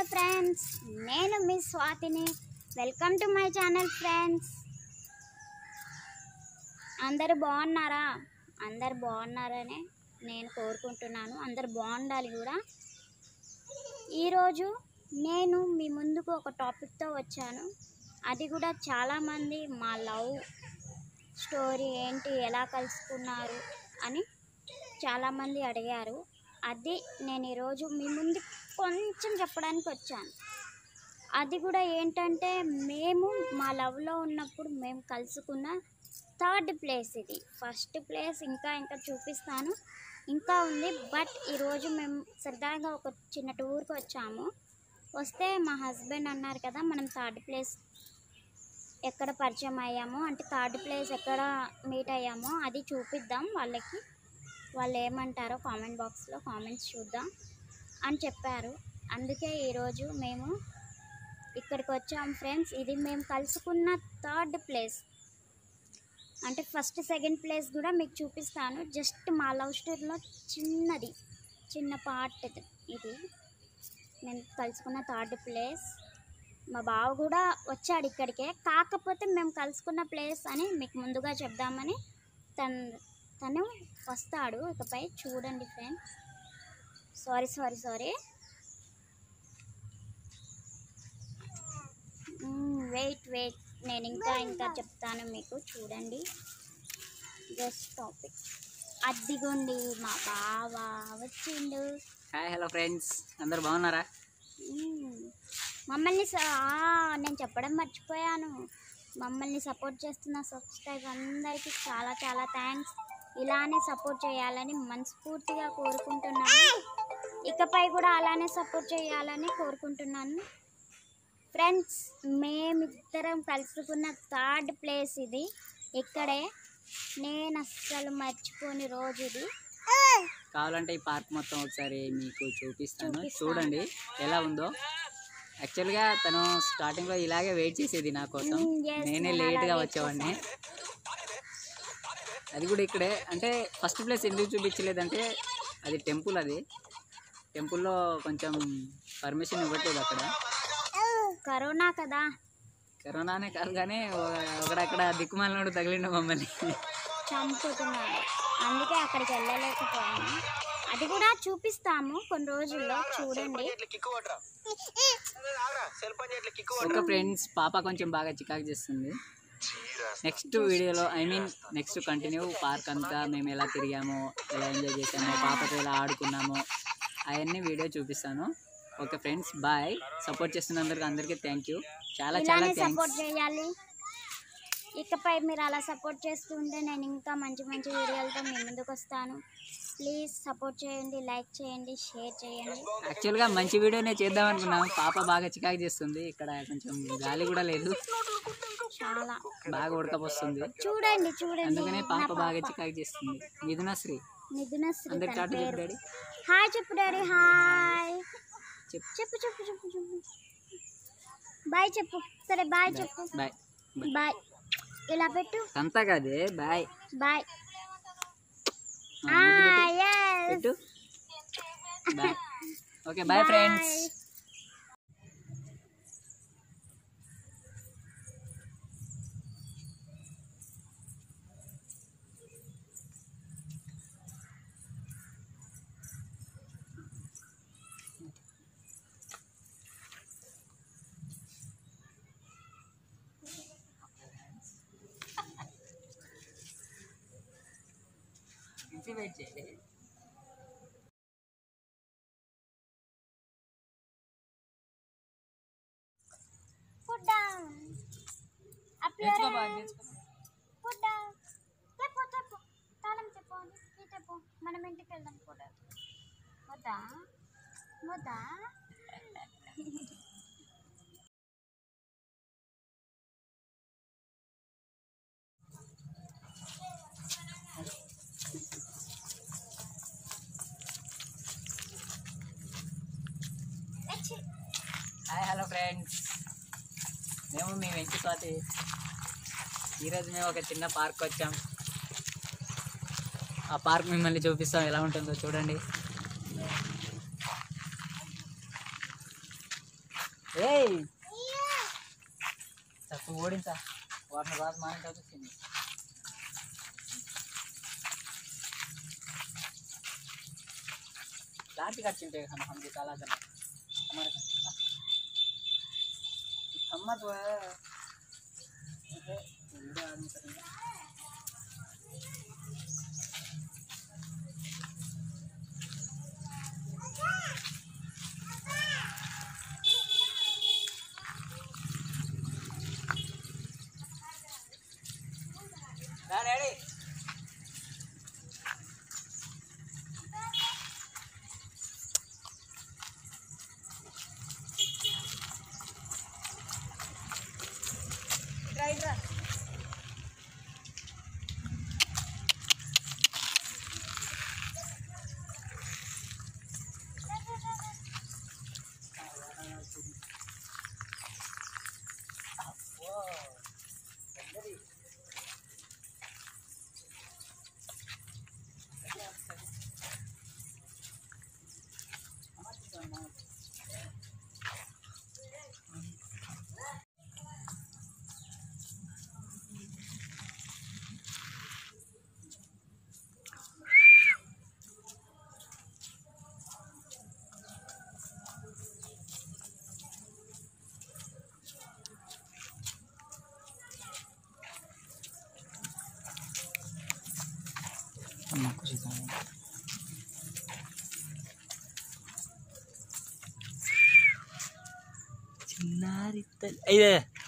Friends నేను మీ స్వాతిని welcome to my channel friends అందరు బాగున్నారా అందరు బాగున్నారనే నేను కోరుకుంటున్నాను అందరు బాగుండాలి కూడా ఈరోజు నేను మీ ముందుకు ఒక టాపిక్తో వచ్చాను అది కూడా చాలామంది మా లవ్ స్టోరీ ఏంటి ఎలా కలుసుకున్నారు అని చాలామంది అడిగారు అది నేను ఈరోజు మీ ముందు కొంచెం చెప్పడానికి వచ్చాను అది కూడా ఏంటంటే మేము మా లవ్లో ఉన్నప్పుడు మేము కలుసుకున్న థర్డ్ ప్లేస్ ఇది ఫస్ట్ ప్లేస్ ఇంకా ఇంకా చూపిస్తాను ఇంకా ఉంది బట్ ఈరోజు మేము సరదాగా ఒక చిన్న టూర్కి వచ్చాము వస్తే మా హస్బెండ్ అన్నారు కదా మనం థర్డ్ ప్లేస్ ఎక్కడ పరిచయం అయ్యామో అంటే థర్డ్ ప్లేస్ ఎక్కడ మీట్ అయ్యామో అది చూపిద్దాం వాళ్ళకి వాళ్ళు ఏమంటారో కామెంట్ బాక్స్లో కామెంట్స్ చూద్దాం అని చెప్పారు అందుకే ఈరోజు మేము ఇక్కడికి వచ్చాం ఫ్రెండ్స్ ఇది మేము కలుసుకున్న థర్డ్ ప్లేస్ అంటే ఫస్ట్ సెకండ్ ప్లేస్ కూడా మీకు చూపిస్తాను జస్ట్ మా లవ్ స్టోరీలో చిన్నది చిన్న పార్ట్ ఇది ఇది నేను కలుసుకున్న థర్డ్ ప్లేస్ మా బావ కూడా వచ్చాడు ఇక్కడికే కాకపోతే మేము కలుసుకున్న ప్లేస్ అని మీకు ముందుగా చెప్దామని తను తను వస్తాడు ఇకపై చూడండి friends sorry sorry sorry wait wait నేను ఇంకా ఇంకా చెప్తాను మీకు చూడండి జస్ట్ టాపిక్ అద్దిగోండి మా బావ వచ్చిండు హాయ్ హలో ఫ్రెండ్స్ అందరు బాగున్నారా మ్మ్. మమ్మల్ని స- ఆ, నేను చెప్పడం మర్చిపోయాను మమ్మల్ని సపోర్ట్ చేస్తున్న సబ్స్క్రైబ్ అందరికీ చాలా చాలా థ్యాంక్స్ ఇలానే సపోర్ట్ చేయాలని మనస్ఫూర్తిగా కోరుకుంటున్నాను ఇకపై కూడా అలానే సపోర్ట్ చేయాలని కోరుకుంటున్నాను ఫ్రెండ్స్ మేమిద్దరం కలుసుకున్న థర్డ్ ప్లేస్ ఇది ఇక్కడే నేను అస్సలు మర్చిపోని రోజు ఇది కావాలంటే ఈ పార్క్ మొత్తం ఒకసారి మీకు చూపిస్తాను చూపిస్తాను. చూడండి ఎలా ఉందో యాక్చువల్గా తను స్టార్టింగ్లో ఇలాగే వెయిట్ చేసేది నా కోసం Mm, yes, నేనే నేను లేట్గా అలా wait వచ్చేవాడిని అది కూడా ఇక్కడే అంటే ఫస్ట్ ప్లేస్ ఎందుకు చూపించలేదంటే అది టెంపుల్ అది టెంపుల్లో కొంచెం పర్మిషన్ ఇవ్వట్లేదు అక్కడ కరోనా కదా కరోనానే కాదు కానీ ఒక- ఒకడక్కడ దిక్కుమాలినోడు తగిలిండు మమ్మల్ని చంపుతున్నాడు అందుకే అక్కడికి వెళ్ళలేకపోయాము అది కూడా చూపిస్తాము కొన్ని రోజుల్లో చూడండి ఒక ఫ్రెండ్స్ పాప కొంచెం బాగా చికాకు చేస్తుంది నెక్స్ట్ వీడియోలో I mean next continue park అంతా మేము ఎలా తిరిగామో ఎలా ఎంజాయ్ చేసామో పాపతో ఎలా ఆడుకున్నామో అవన్నీ వీడియో చూపిస్తాను ఓకే ఫ్రెండ్స్ బాయ్ సపోర్ట్ చేస్తున్నందుకు అందరికీ థ్యాంక్ యూ చాలా చాలా ఇలానే సపోర్ట్ థ్యాంక్స్ చేయాలి ఇకపై మీరు అలా సపోర్ట్ చేస్తుంటే నేను ఇంకా మంచి మంచి వీడియోలతో మీ ముందుకు వస్తాను ప్లీజ్ సపోర్ట్ చేయండి లైక్ చేయండి షేర్ చేయండి యాక్చువల్గా మంచి వీడియోనే చేద్దాం అనుకున్నాం పాప బాగా చికాకు చేస్తుంది ఇక్కడ కొంచెం గాలి కూడా లేదు చాలా బాగా ఉడకపోస్తుంది చూడండి చూడండి అందుకనే నా పాప బాగా చికాకు చేస్తుంది మిథునశ్రీ మిథునశ్రీ అందరికి తన టాటా చెప్పు పేరు డాడీ హాయ్ చెప్పు డాడీ హాయ్ చెప్పు చెప్పు చెప్పు చెప్పు చెప్పు బాయ్ చెప్పు సరే బాయ్ చెప్పు బాయ్ బాయ్ బాయ్ ఇలా పెట్టు అంతా కాదే బాయ్ బాయ్ ఆ, ముద్దు పెట్టు. yes. పెట్టు bye okay bye friends wait చేయాలి Put down. Up your నేర్చుకో బాగా hand. నేర్చుకో Put down. తెప్పు తెప్పు తాళం తెప్పు ఈ తెప్పు మనం ఇంటికి వెళ్దాం కూడా వద్దా వద్దా ఎచ్చి. హాయ్ హలో ఫ్రెండ్స్ మేము మీ వెంకి స్వాతి ఈరోజు మేము ఒక చిన్న పార్క్ వచ్చాం ఆ పార్క్ మిమ్మల్ని చూపిస్తాం ఎలా ఉంటుందో చూడండి ఏయ్ చక్క ఓడించా వాటిని రాదు మానే వచ్చింది लाठी काट चिंटे हम हम काला करना हमारे खम्मा तो है ऐसे पूरा आदमी करेंगे ready Try, try. నాకు చూసాను చిన్నారి తల్లి ఇదే